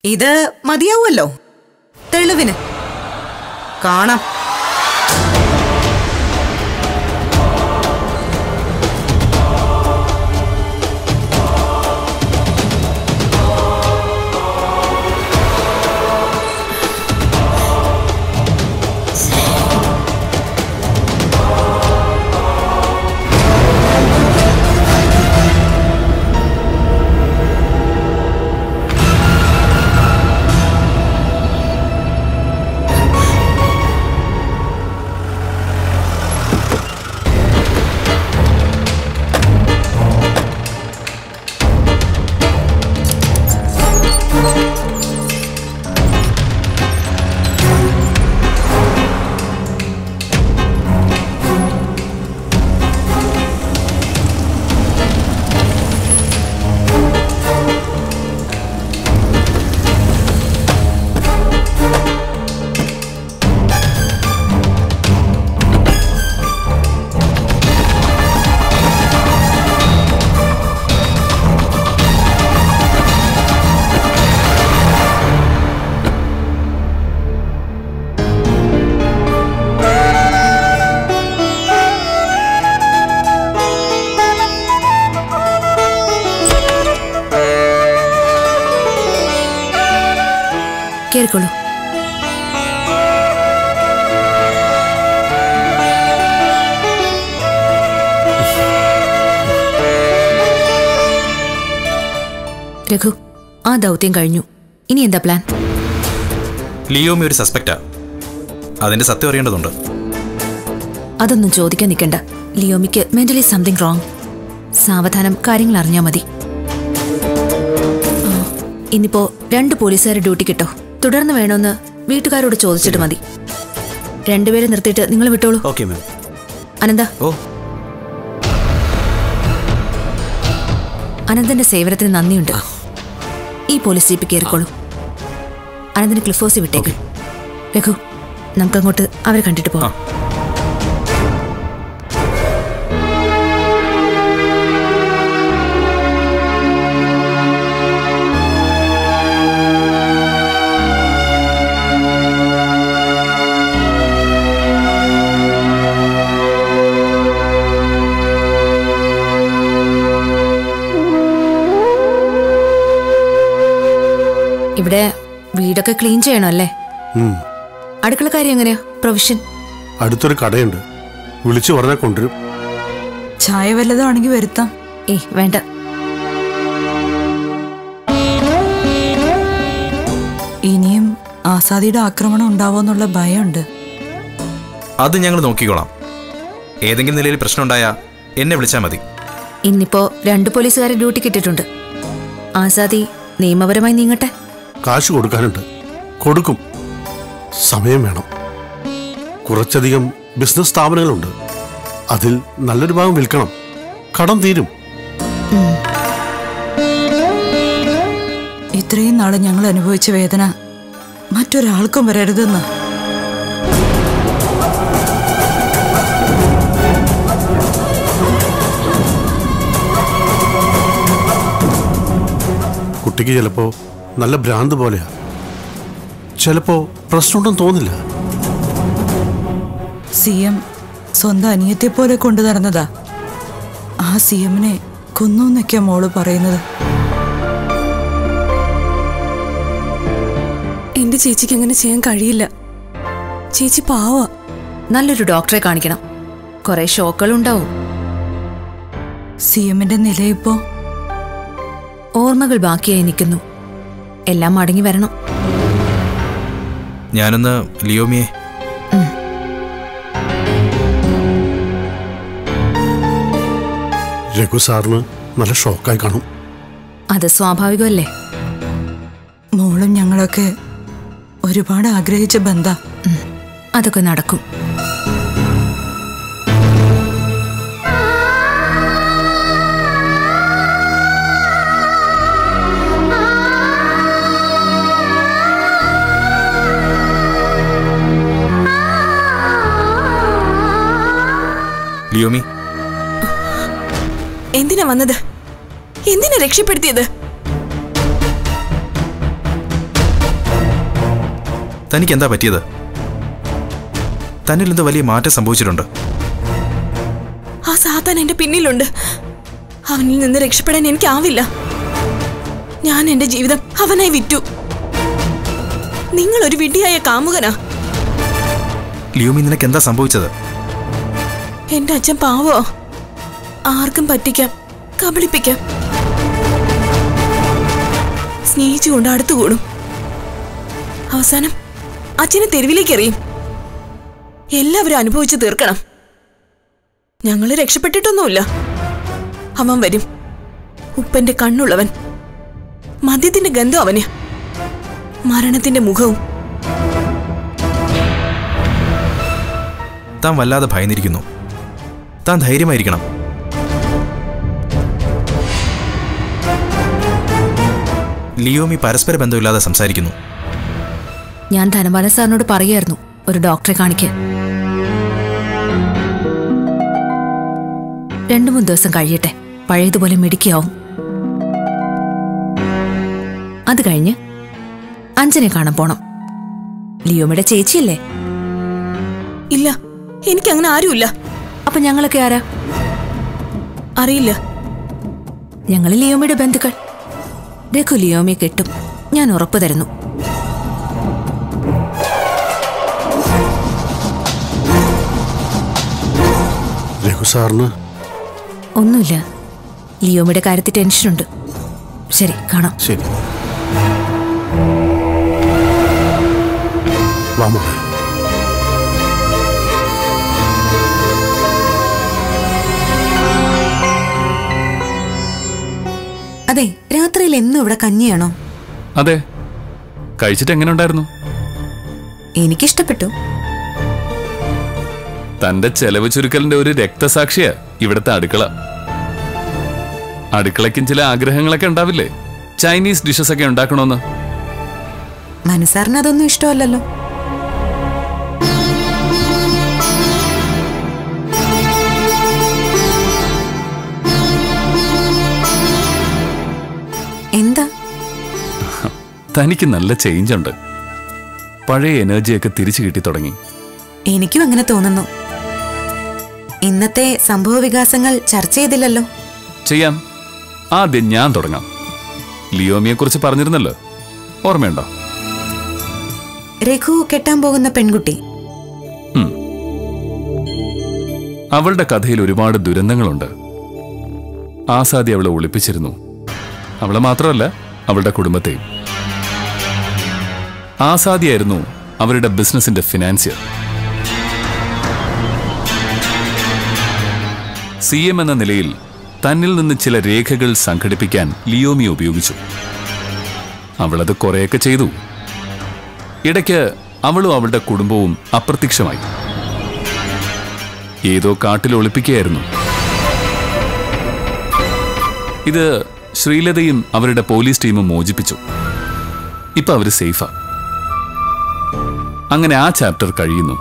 ഇത് മതിയാവുമല്ലോ തെളിവിന് കാണാം കേറിക്കോളൂ രഘു ആ ദൗത്യം കഴിഞ്ഞു ഇനി എന്താ പ്ലാൻ ലിയോമി ഒരു സസ്പെക്റ്റാ അതിന്റെ സത്യം അറിയേണ്ടതുണ്ട് അതൊന്നും ചോദിക്കാൻ നിൽക്കണ്ട ലിയോമിക്ക് മെന്റലി സംതിങ് റോങ് സാവധാനം കാര്യങ്ങൾ അറിഞ്ഞാ മതി ആ, ഇന്നിപ്പോ രണ്ട് പോലീസുകാരെ ഡ്യൂട്ടി കിട്ടോ തുടർന്ന് വേണമെന്ന് വീട്ടുകാരോട് ചോദിച്ചിട്ട് മതി രണ്ടുപേരെ നിർത്തിയിട്ട് നിങ്ങൾ വിട്ടോളൂ ഓക്കെ മാം അനന്ത ഓ അനന്തന്റെ സേവനത്തിന് നന്ദിയുണ്ട് ഈ പോലീസ് ജീപ്പ് കയറിക്കോളൂ അനന്തന് ക്ലിഫ് ഹൗസിൽ വിട്ടേക്ക് രഘു നമുക്കങ്ങോട്ട് അവരെ കണ്ടിട്ട് പോവാം ഇവിടെ വീടൊക്കെ ക്ലീൻ ചെയ്യണം അല്ലേ ഉം. അടുക്കള കാര്യം എങ്ങനെയാ പ്രൊവിഷൻ അടുത്തൊരു കടയുണ്ട് വിളിച്ചു പറഞ്ഞാൽ കൊണ്ടുവരും ചായ വല്ലതാണെങ്കിൽ വരുത്താം ഏയ് വേണ്ട ഇനിയും ആസാദിയുടെ ആക്രമണം ഉണ്ടാവോന്നുള്ള ഭയമുണ്ട് അത് ഞങ്ങൾ നോക്കിക്കോളാം ഏതെങ്കിലും നിലയിൽ പ്രശ്നമുണ്ടായാ എന്നെ വിളിച്ചാൽ മതി ഇന്നിപ്പോ രണ്ട് പോലീസുകാരെ ഡ്യൂട്ടി കിട്ടിയിട്ടുണ്ട് ആസാദി നിയമപരമായി നീങ്ങട്ടെ കാശ് കൊടുക്കാനുണ്ട് കൊടുക്കും സമയം വേണം കുറച്ചധികം ബിസിനസ് സ്ഥാപനങ്ങളുണ്ട് അതിൽ നല്ലൊരു ഭാഗം വിൽക്കണം കടം തീരും ഇത്രയും നാള് ഞങ്ങൾ അനുഭവിച്ച വേദന മറ്റൊരാൾക്കും വരരുതെന്ന് കുട്ടിക്ക് ചിലപ്പോ നല്ല ഭ്രാന്ത് പോലെയാ ചിലപ്പോ പ്രശ്നമുണ്ടെന്ന് തോന്നില്ല സി എം സ്വന്തം അനിയത്തെ പോലെ കൊണ്ടു നടന്നതാ ആ സി എമ്മിനെ കൊന്നു എന്നൊക്കെയാ മോള് പറയുന്നത് എന്റെ ചേച്ചിക്ക് അങ്ങനെ ചെയ്യാൻ കഴിയില്ല ചേച്ചി പാവ നല്ലൊരു ഡോക്ടറെ കാണിക്കണം കുറെ ഷോക്കുകൾ ഉണ്ടാവും സി എമ്മിന്റെ നില ഇപ്പോ ഓർമ്മകൾ ബാക്കിയായി നിൽക്കുന്നു എല്ലാം മടങ്ങി വരണം ഞാനൊന്ന് ലിയോമിയെ രഘു സാറിന് നല്ല ഷോക്കായി കാണും അത് സ്വാഭാവികമല്ലേ മോളും ഞങ്ങളൊക്കെ ഒരുപാട് ആഗ്രഹിച്ച ബന്ധ അതൊക്കെ നടക്കും ലിയോമി എന്തിനാ വന്നത് എന്തിനാ രക്ഷപ്പെടുത്തിയത് തനിക്ക് എന്താ പറ്റിയത് തന്നിൽ എന്തോ വലിയ മാറ്റം സംഭവിച്ചിട്ടുണ്ട് ആ സാത്താൻ എന്റെ പിന്നിലുണ്ട് അവനിൽ നിന്ന് രക്ഷപ്പെടാൻ എനിക്കാവില്ല ഞാൻ എന്റെ ജീവിതം അവനായി വിറ്റു നിങ്ങൾ ഒരു വിഡ്ഢിയായ കാമുകനാ ലിയോമി നിനക്ക് എന്താ സംഭവിച്ചത് എന്റെ അച്ഛൻ പാവോ ആർക്കും പറ്റിക്കാം കബളിപ്പിക്കാം സ്നേഹിച്ചുകൊണ്ട് അടുത്തുകൂടും അവസാനം അച്ഛനെ തെരുവിലേക്ക് എറിയും എല്ലാവരും അനുഭവിച്ചു തീർക്കണം ഞങ്ങൾ രക്ഷപ്പെട്ടിട്ടൊന്നുമില്ല അവൻ വരും ഉപ്പന്റെ കണ്ണുള്ളവൻ മദ്യത്തിന്റെ ഗന്ധം അവന് മരണത്തിന്റെ മുഖവും താൻ വല്ലാതെ ഭയന്നിരിക്കുന്നു താൻ ധൈര്യമായിരിക്കണം ലിയോമി പരസ്പര ബന്ധമില്ലാതെ സംസാരിക്കുന്നു ഞാൻ ധനപാലൻ സാറിനോട് പറയായിരുന്നു ഒരു ഡോക്ടറെ കാണിക്കാൻ രണ്ടു മൂന്ന് ദിവസം കഴിയട്ടെ പഴയതുപോലെ മിടുക്കിയാവും അത് കഴിഞ്ഞ് അഞ്ജനെ കാണാൻ പോണം ലിയോമയുടെ ചേച്ചിയല്ലേ ഇല്ല എനിക്കങ്ങനെ ആരുമില്ല അപ്പൊ ഞങ്ങളൊക്കെ ആരാ അറിയില്ല ഞങ്ങൾ ലിയോമയുടെ ബന്ധുക്കൾ രഘു ലിയോമയെ കെട്ടും ഞാൻ ഉറപ്പു തരുന്നു രഘു സാറിന് ഒന്നുമില്ല ലിയോമയുടെ കാര്യത്തിൽ ടെൻഷനുണ്ട് ശരി കാണാം ശരി വാ മോളെ അതെ രാത്രിയിൽ എന്നും ഇവിടെ കഞ്ഞിയാണോ അതെ കഴിച്ചിട്ട് എങ്ങനെ ഉണ്ടായിരുന്നു എനിക്കിഷ്ടപ്പെട്ടു തന്റെ ചെലവ് ചുരുക്കലിന്റെ ഒരു രക്തസാക്ഷിയാ ഇവിടുത്തെ അടുക്കള അടുക്കളയ്ക്കും ചില ആഗ്രഹങ്ങളൊക്കെ ഉണ്ടാവില്ലേ ചൈനീസ് ഡിഷസ് ഒക്കെ ഉണ്ടാക്കണമെന്ന് മനസ്സാറിന് അതൊന്നും ഇഷ്ടമല്ലല്ലോ എന്താ തനിക്ക് നല്ല ചേഞ്ച് ഉണ്ട് പഴയ എനർജിയൊക്കെ തിരിച്ചു കിട്ടി തുടങ്ങി എനിക്കും അങ്ങനെ തോന്നുന്നു ഇന്നത്തെ സംഭവ വികാസങ്ങൾ ചർച്ച ചെയ്തില്ലല്ലോ ചെയ്യാം ആദ്യം ഞാൻ തുടങ്ങാം ലിയോമിയെ കുറിച്ച് പറഞ്ഞിരുന്നല്ലോ ഓർമ്മയുണ്ടോ രഘു കെട്ടാൻ പോകുന്ന പെൺകുട്ടി ഉം. അവളുടെ കഥയിൽ ഒരുപാട് ദുരന്തങ്ങളുണ്ട് ആസാദി അവളെ ഒളിപ്പിച്ചിരുന്നു അവളെ മാത്രമല്ല അവളുടെ കുടുംബത്തെയും ആസാദിയായിരുന്നു അവരുടെ ബിസിനസിന്റെ ഫിനാൻസിയർ സി എം എന്ന നിലയിൽ തന്നിൽ നിന്ന് ചില രേഖകൾ സംഘടിപ്പിക്കാൻ ലിയോമി ഉപയോഗിച്ചു അവളത് കുറെയൊക്കെ ചെയ്തു ഇടയ്ക്ക് അവളും അവളുടെ കുടുംബവും അപ്രത്യക്ഷമായി ഏതോ കാട്ടിൽ ഒളിപ്പിക്കുകയായിരുന്നു ഇത് ശ്രീലതയും അവരുടെ പോലീസ് ടീമും മോചിപ്പിച്ചു ഇപ്പൊ അവര് സേഫാ അങ്ങനെ ആ ചാപ്റ്റർ കഴിയുന്നു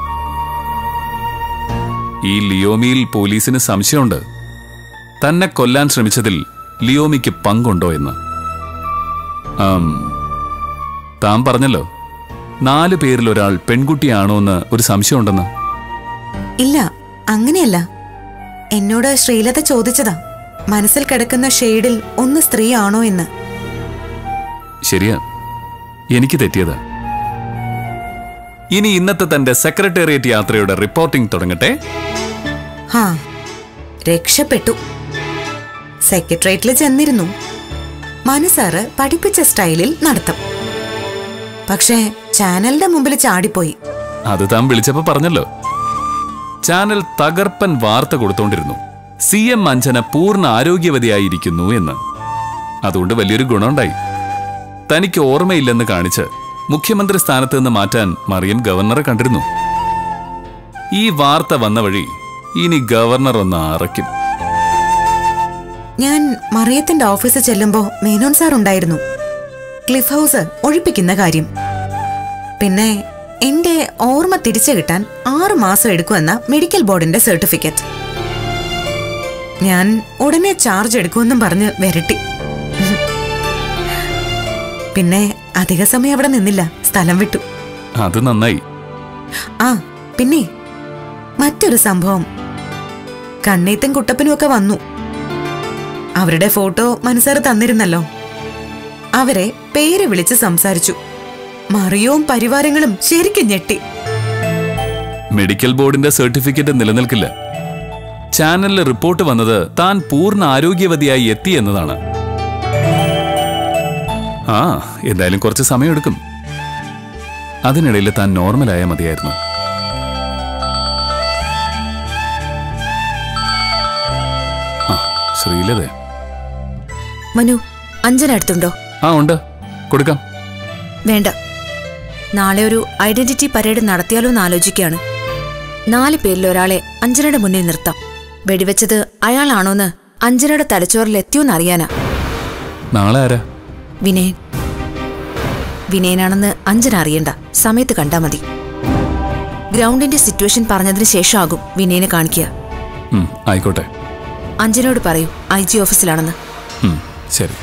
ഈ ലിയോമിയിൽ പോലീസിന് സംശയമുണ്ട് തന്നെ കൊല്ലാൻ ശ്രമിച്ചതിൽ ലിയോമിക്ക് പങ്കുണ്ടോ എന്ന് ആം, താൻ പറഞ്ഞല്ലോ നാല് പേരിൽ ഒരാൾ പെൺകുട്ടിയാണോ എന്ന് ഒരു സംശയമുണ്ടെന്ന് ഇല്ല അങ്ങനെയല്ല എന്നോട് ശ്രീലത ചോദിച്ചതാ മനസ്സിൽ കിടക്കുന്ന ഷെയ്ഡിൽ ഒന്ന് സ്ത്രീ ആണോ എന്ന് ശരിയാ എനിക്ക് തെറ്റിയതാ ഇനി ഇന്നത്തെ തന്റെ സെക്രട്ടേറിയറ്റ് യാത്രയുടെ റിപ്പോർട്ടിംഗ് തുടങ്ങട്ടെ ഹാ രക്ഷപ്പെട്ടു സെക്രട്ടേറിയറ്റിൽ ചെന്നിരുന്നു മനസാറ് പഠിപ്പിച്ച സ്റ്റൈലിൽ നടത്തും പക്ഷേ ചാനലിന്റെ മുമ്പിൽ ചാടിപ്പോയി അത് താൻ വിളിച്ചപ്പോ പറഞ്ഞല്ലോ ചാനൽ തകർപ്പൻ വാർത്ത കൊടുത്തോണ്ടിരുന്നു സി എം അഞ്ജന പൂർണ്ണ ആരോഗ്യവതിയായിരിക്കുന്നു എന്ന് അതുകൊണ്ട് വലിയൊരു ഗുണമുണ്ടായി തനിക്ക് ഓർമ്മയില്ലെന്ന് കാണിച്ച് മുഖ്യമന്ത്രി സ്ഥാനത്ത് നിന്ന് മാറ്റാൻ മറിയം ഗവർണറെ കണ്ടിരുന്നു ഈ വാർത്ത വന്ന വഴി ഇനി ഗവർണർ ഒന്ന് അറയ്ക്കും ഞാൻ മറിയത്തിന്റെ ഓഫീസിൽ ചെല്ലുമ്പോ മേനോൻ സാർ ഉണ്ടായിരുന്നു ക്ലിഫ് ഹൗസ് ഒഴിപ്പിക്കുന്ന കാര്യം പിന്നെ എന്റെ ഓർമ്മ തിരിച്ചു കിട്ടാൻ ആറു മാസം എടുക്കുമെന്ന മെഡിക്കൽ ബോർഡിന്റെ സർട്ടിഫിക്കറ്റ് ഞാൻ ഉടനെ ചാർജ് എടുക്കുമെന്നും പറഞ്ഞ് വരട്ടി പിന്നെ അധിക സമയം അവിടെ നിന്നില്ല സ്ഥലം വിട്ടു അത് നന്നായി ആ പിന്നെ മറ്റൊരു സംഭവം കണ്ണീത്തും കുട്ടപ്പനും ഒക്കെ വന്നു അവരുടെ ഫോട്ടോ മനസ്സേറ് തന്നിരുന്നല്ലോ അവരെ പേര് വിളിച്ച് സംസാരിച്ചു മറിയവും പരിവാരങ്ങളും ശരിക്കും ഞെട്ടി മെഡിക്കൽ ബോർഡിന്റെ സർട്ടിഫിക്കറ്റ് നിലനിൽക്കില്ല ചാനലിൽ റിപ്പോർട്ട് വന്നത് താൻ പൂർണ്ണ ആരോഗ്യവതിയായി എത്തി എന്നതാണ് ആ എന്തായാലും കുറച്ച് സമയമെടുക്കും അതിനിടയിൽ താൻ നോർമലായ മതിയായിരുന്നു ആ ശ്രീലതേ മനു അഞ്ജന അടുത്തുണ്ടോ ആ ഉണ്ട് കൊടുക്കാം വേണ്ട നാളെ ഒരു ഐഡന്റിറ്റി പരേഡ് നടത്തിയാലോ എന്ന് ആലോചിക്കുകയാണ് നാല് പേരിൽ ഒരാളെ അഞ്ജനയുടെ മുന്നിൽ നിർത്താം വെടിവെച്ചത് അയാളാണോന്ന് അഞ്ജനയുടെ തലച്ചോറിൽ എത്തിയോന്ന് അറിയാനാ നാളെ ആരാ വിനയൻ വിനയനാണെന്ന് അഞ്ജന അറിയണ്ട സമയത്ത് കണ്ടാ മതി ഗ്രൗണ്ടിന്റെ സിറ്റുവേഷൻ പറഞ്ഞതിന് ശേഷമാകും വിനയനെ കാണിക്കുക ഉം, ആയിക്കോട്ടെ അഞ്ജനയോട് പറയൂ ഐ ജി ഓഫീസിലാണെന്ന് ഉം, ശരി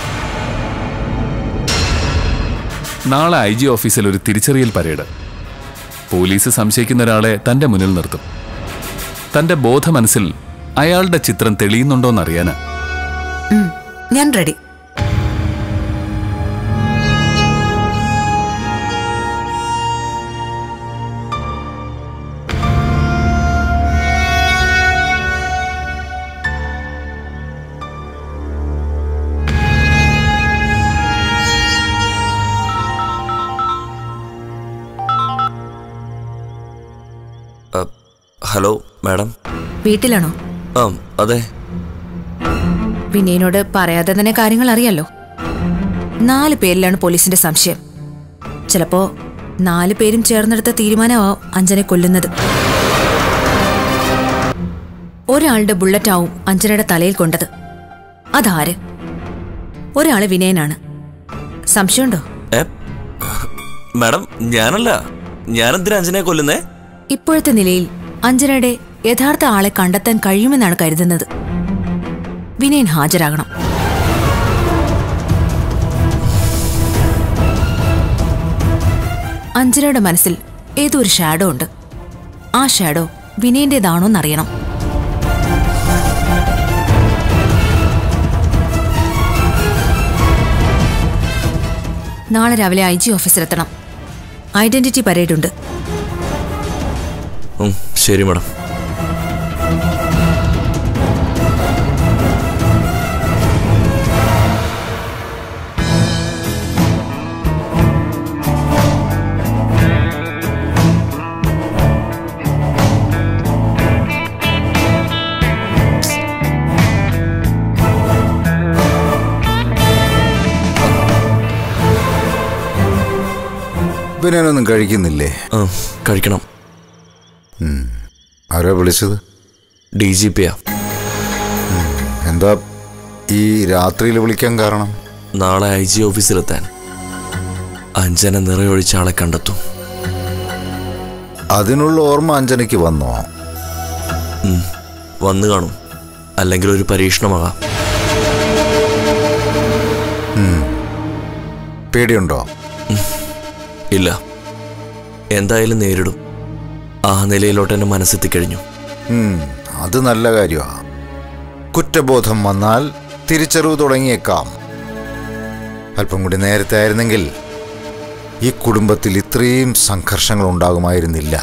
നാളെ ഐ ജി ഓഫീസിൽ ഒരു തിരിച്ചറിയൽ പരേഡ് പോലീസ് സംശയിക്കുന്ന ഒരാളെ തന്റെ മുന്നിൽ നിർത്തും തന്റെ ബോധമനസ്സിൽ അയാളുടെ ചിത്രം തെളിയുന്നുണ്ടോന്നറിയാനാ ഉം, ഞാൻ റെഡി ഹലോ മാഡം വീട്ടിലാണോ ആ അതെ വിനയനോട് പറയാതെ തന്നെ കാര്യങ്ങൾ അറിയാലോ നാല് പേരിലാണ് പോലീസിന്റെ സംശയം ചിലപ്പോ നാല് പേരും ചേർന്നെടുത്ത തീരുമാനമാവും അഞ്ജനെ കൊല്ലുന്നത് ഒരാളുടെ ബുള്ളറ്റാവും അഞ്ജനയുടെ തലയിൽ കൊണ്ടത് അതാര് ഒരാള് വിനയനാണ് സംശയമുണ്ടോ ഏ മാഡം ഞാനല്ല ഞാനെന്തിനാ അഞ്ജനയെ കൊല്ലുന്നേ ഇപ്പോഴത്തെ നിലയിൽ അഞ്ജനയുടെ യഥാർത്ഥ ആളെ കണ്ടെത്താൻ കഴിയുമെന്നാണ് കരുതുന്നത് വിനയൻ ഹാജരാകണം അഞ്ജനയുടെ മനസ്സിൽ ഏതോ ഒരു ഷാഡോ ഉണ്ട് ആ ഷാഡോ വിനയന്റേതാണോന്നറിയണം നാളെ രാവിലെ ഐ ജി ഓഫീസിലെത്തണം ഐഡന്റിറ്റി പരേഡ് ഉണ്ട് ഉം, ശരി മാഡം ബിരിയാണൊന്നും കഴിക്കുന്നില്ലേ ആ കഴിക്കണം ആരാ വിളിച്ചത് ഡി ജി പിയാ എന്താ ഈ രാത്രിയിൽ വിളിക്കാൻ കാരണം നാളെ ഐ ജി ഓഫീസിലെത്താൻ അഞ്ജന നിറയൊഴിച്ച ആളെ കണ്ടെത്തും അതിനുള്ള ഓർമ്മ അഞ്ജനയ്ക്ക് വന്നോ ഉം, വന്നു കാണും അല്ലെങ്കിൽ ഒരു പരീക്ഷണമാകാം പേടിയുണ്ടോ ഇല്ല എന്തായാലും നേരിടും ആ നിലയിലോട്ട് എന്നെ മനസ്സെത്തിക്കഴിഞ്ഞു ഉം, അത് നല്ല കാര്യമാണ് കുറ്റബോധം വന്നാൽ തിരിച്ചറിവ് തുടങ്ങിയേക്കാം അല്പം കൂടി നേരത്തെ ആയിരുന്നെങ്കിൽ ഈ കുടുംബത്തിൽ ഇത്രയും സംഘർഷങ്ങൾ ഉണ്ടാകുമായിരുന്നില്ല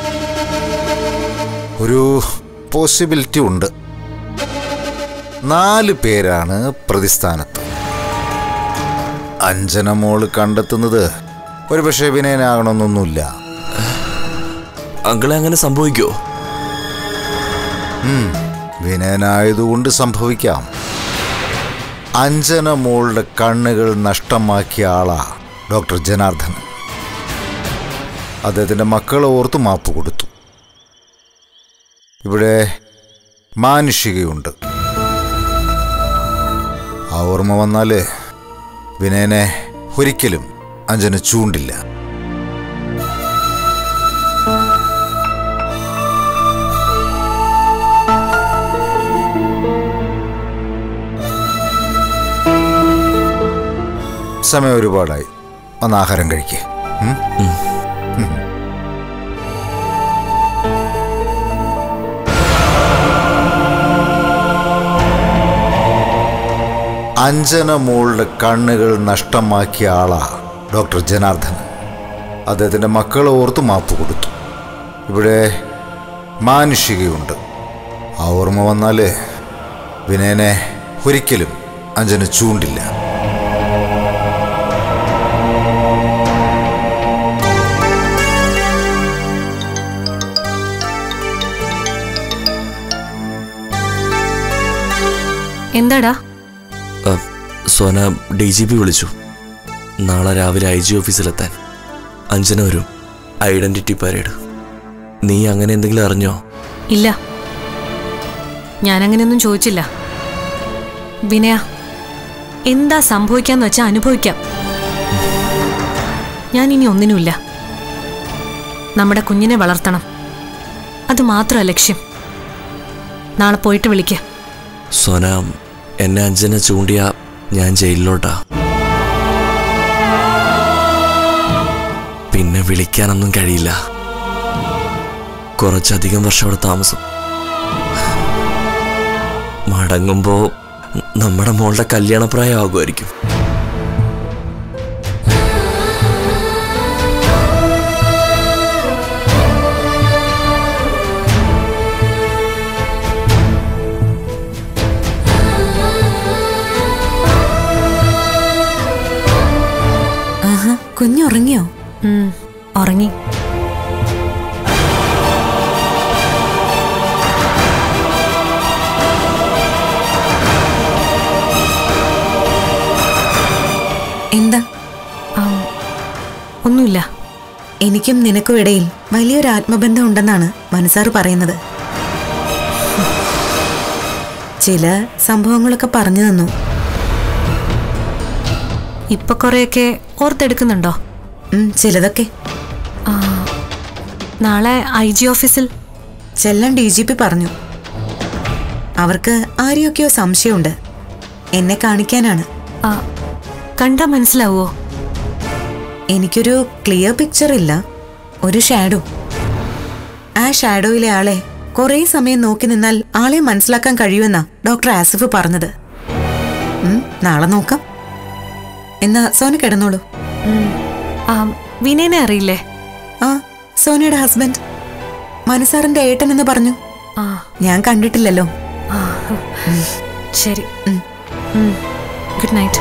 ഒരു പോസിബിലിറ്റി ഉണ്ട് നാല് പേരാണ് പ്രതിസ്ഥാനത്ത് അഞ്ജന മോള് കണ്ടെത്തുന്നത് ഒരുപക്ഷെ വിനയനാകണമെന്നൊന്നുമില്ല അങ്കിളെ അങ്ങനെ സംഭവിക്കോ വിനയനായതുകൊണ്ട് സംഭവിക്കാം അഞ്ജന മോളുടെ കണ്ണുകൾ നഷ്ടമാക്കിയ ആളാ ഡോക്ടർ ജനാർദ്ദൻ അദ്ദേഹത്തിൻ്റെ മക്കളെ ഓർത്ത് മാപ്പ് കൊടുത്തു ഇവിടെ മാനുഷികയുണ്ട് ആ ഓർമ്മ വന്നാൽ വിനയനെ ഒരിക്കലും അഞ്ജന ചൂണ്ടില്ല സമയം ഒരുപാടായി ഒന്ന് ആഹാരം കഴിക്കേ അഞ്ജന മോളുടെ കണ്ണുകൾ നഷ്ടമാക്കിയ ആളാ ഡോക്ടർ ജനാർദ്ദൻ അദ്ദേഹത്തിൻ്റെ മക്കളെ ഓർത്ത് മാപ്പ് കൊടുത്തു ഇവിടെ മാനുഷികയുണ്ട് ആ ഓർമ്മ വന്നാൽ വിനയനെ ഒരിക്കലും അഞ്ജന ചൂണ്ടില്ല എന്താടാ ആ, സോന ഡി ജി പി വിളിച്ചു നാളെ രാവിലെ ഐ ജി ഓഫീസിലെത്താൻ അഞ്ജന വരും ഐഡന്റിറ്റി പരേഡ് നീ അങ്ങനെ എന്തെങ്കിലും അറിഞ്ഞോ ഇല്ല ഞാൻ അങ്ങനെയൊന്നും ചോദിച്ചില്ല വിനയ എന്താ സംഭവിക്കാന്ന് വെച്ചാൽ അനുഭവിക്കാം ഞാൻ ഇനി ഒന്നിനുമില്ല നമ്മുടെ കുഞ്ഞിനെ വളർത്തണം അത് മാത്രമാണ് ലക്ഷ്യം നാളെ പോയിട്ട് വിളിക്ക സോന എന്നെ അഞ്ജന ചൂണ്ടിയ ഞാൻ ജയിലിലോട്ടാ പിന്നെ വിളിക്കാനൊന്നും കഴിയില്ല കുറച്ചധികം വർഷം അവിടെ താമസം മടങ്ങുമ്പോ നമ്മുടെ മോളുടെ കല്യാണപ്രായം ആകുമായിരിക്കും ആഹാ കുഞ്ഞുറങ്ങിയോ ഉം, ഉറങ്ങി എന്താ ആം, ഒന്നുമില്ല എനിക്കും നിനക്കും ഇടയിൽ വലിയൊരു ആത്മബന്ധം ഉണ്ടെന്നാണ് മനസ്സാറ് പറയുന്നത് ചില സംഭവങ്ങളൊക്കെ പറഞ്ഞു തന്നു ഇപ്പൊ കുറെയൊക്കെ ഓർത്തെടുക്കുന്നുണ്ടോ ഉം, ചിലതൊക്കെ ആ, നാളെ ഐ ജി ഓഫീസിൽ ചെല്ലാൻ ഡി ജി പി പറഞ്ഞു അവർക്ക് ആരെയൊക്കെയോ സംശയമുണ്ട് എന്നെ കാണിക്കാനാണ് ആ, കണ്ടാ മനസ്സിലാവോ എനിക്കൊരു ക്ലിയർ പിക്ചർ ഇല്ല ഒരു ഷാഡോ ആ ഷാഡോയിലെ ആളെ കുറേ സമയം നോക്കി നിന്നാൽ ആളെ മനസ്സിലാക്കാൻ കഴിയുമെന്നാ ഡോക്ടർ ആസിഫ് പറഞ്ഞത് ഉം, നാളെ നോക്കാം എന്നാ സോന കിടന്നോളൂ ഉം, ആ, വിനയനെ അറിയില്ലേ ആ സോനയുടെ ഹസ്ബൻഡ് മനസാറിന്റെ ഏട്ടൻ എന്ന് പറഞ്ഞു ആ ഞാൻ കണ്ടിട്ടില്ലല്ലോ ആ, ശരി ഉം. ഉം, ഗുഡ് നൈറ്റ്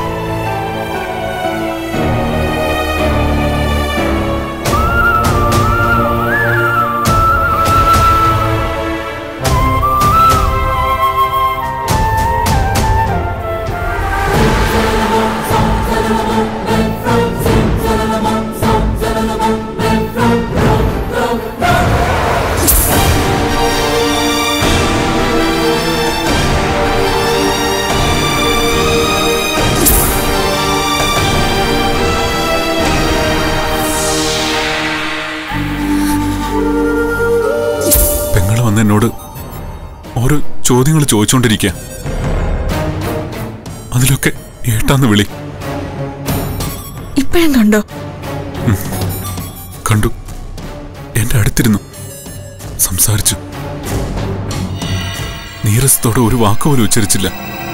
പെങ്ങള് വന്ന് എന്നോട് ഓരോ ചോദ്യങ്ങൾ ചോദിച്ചുകൊണ്ടിരിക്കുക അതിലൊക്കെ ഏട്ടാന്ന് വിളി ഇപ്പോഴും കണ്ടോ കണ്ടു എന്റെ അടുത്തിരുന്നു സംസാരിച്ചു നീരസത്തോടെ ഒരു വാക്ക് പോലും ഉച്ചരിച്ചില്ല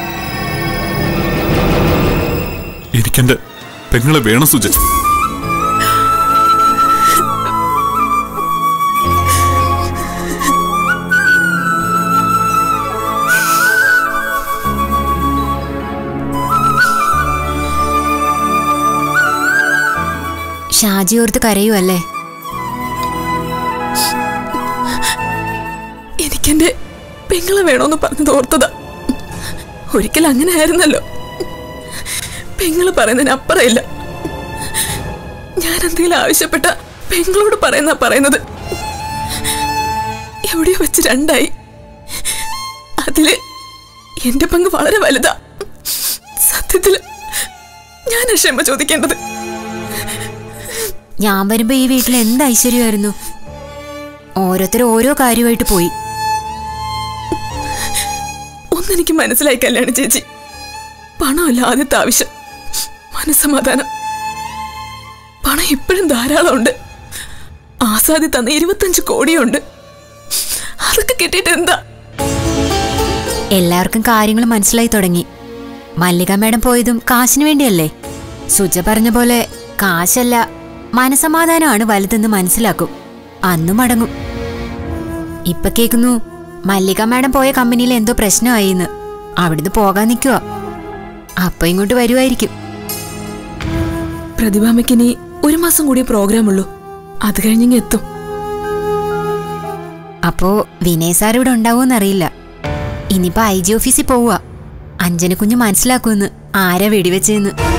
എനിക്കെന്റെ പെങ്ങളെ വേണം സുജ ഷാജി ഓർത്ത് കരയുമല്ലേ എനിക്കെന്റെ പെങ്ങളെ വേണോന്ന് പറഞ്ഞത് ഓർത്തതാ ഒരിക്കൽ അങ്ങനെ ആയിരുന്നല്ലോ പെങ്ങള് പറയുന്നതിന് അപ്പുറമില്ല ഞാൻ എന്തെങ്കിലും ആവശ്യപ്പെട്ട പെങ്ങളോട് പറയുന്ന പറയുന്നത് എവിടെയോ വെച്ച് രണ്ടായി അതില് എന്റെ പങ്ക് വളരെ വലുതാ സത്യത്തില് ഞാൻ ക്ഷമ ചോദിക്കേണ്ടത് ഞാൻ വരുമ്പോ ഈ വീട്ടിൽ എന്ത് ഐശ്വര്യമായിരുന്നു ഓരോരുത്തർ ഓരോ കാര്യമായിട്ട് പോയി ഒന്നെനിക്ക് മനസ്സിലായി കല്യാണ ചേച്ചി പണമല്ല ആദ്യത്തെ ആവശ്യം മനസ്സമാധാനം പണം ഇപ്പോഴും ധാരാളമുണ്ട് ആസാദി തന്ന ഇരുപത്തഞ്ച് കോടിയുണ്ട് അതൊക്കെ കിട്ടിയിട്ട് എന്താ എല്ലാവർക്കും കാര്യങ്ങൾ മനസ്സിലായി തുടങ്ങി മല്ലിക മേഡം പോയതും കാശിനു വേണ്ടിയല്ലേ സുജ പറഞ്ഞ പോലെ കാശല്ല മനസമാധാനമാണ് വലുതെന്ന് മനസ്സിലാക്കും അന്നു മടങ്ങും ഇപ്പൊ കേൾക്കുന്നു മല്ലിക മാഡം പോയ കമ്പനിയിൽ എന്തോ പ്രശ്നമായിന്ന് അവിടുന്ന് പോകാൻ നിൽക്കുക അപ്പൊ ഇങ്ങോട്ട് വരുമായിരിക്കും പ്രതിഭാമയ്ക്കിനി ഒരു മാസം കൂടി പ്രോഗ്രാം ഉള്ളൂ അത് കഴിഞ്ഞിങ്ങ് എത്തും അപ്പോ വിനയ് സാർ ഇവിടെ ഉണ്ടാവുമെന്നറിയില്ല ഇനിയിപ്പോ ഐ ജി ഓഫീസിൽ പോവുക അഞ്ജന കുഞ്ഞ് മനസ്സിലാക്കുമെന്ന് ആരാ വെടിവെച്ചെന്ന്